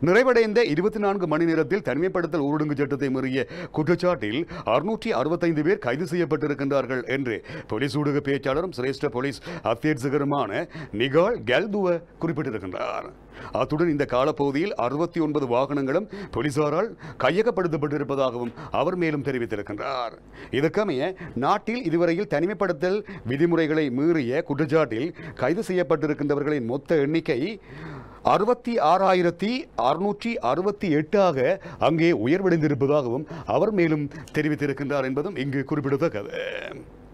நிறைவடைந்த இருபத்தி நான்கு மணி நேரத்தில் தனிமைப்படுத்தல் ஊரடங்கு சட்டத்தை மீறிய குற்றச்சாட்டில் அறுநூற்றி அறுபத்தைந்து பேர் கைது செய்யப்பட்டிருக்கின்றார்கள் என்று போலீஸ் ஊடக பேச்சாளரும் சிரேஷ்ட போலீஸ் அத்தியட்சகருமான நிகால் கல்துவ குறிப்பிட்டிருக்கின்றார் அத்துடன் இந்த காலப்பகுதியில் அறுபத்தி ஒன்பது வாகனங்களும் போலீசாரால் கையகப்படுத்தப்பட்டிருப்பதாகவும் அவர் மேலும் தெரிவித்திருக்கின்றார் இதற்கமைய நாட்டில் இதுவரையில் தனிமைப்படுத்தல் விதிமுறைகளை மீறிய குற்றச்சாட்டில் கைது செய்யப்பட்டிருக்கின்றவர்களின் மொத்த எண்ணிக்கை அறுபத்தி ஆறாயிரத்தி அறுநூற்றி அறுபத்தி எட்டாக அங்கே உயர்வடைந்திருப்பதாகவும் அவர் மேலும் தெரிவித்திருக்கின்றார் என்பதும் இங்கு குறிப்பிடத்தக்கது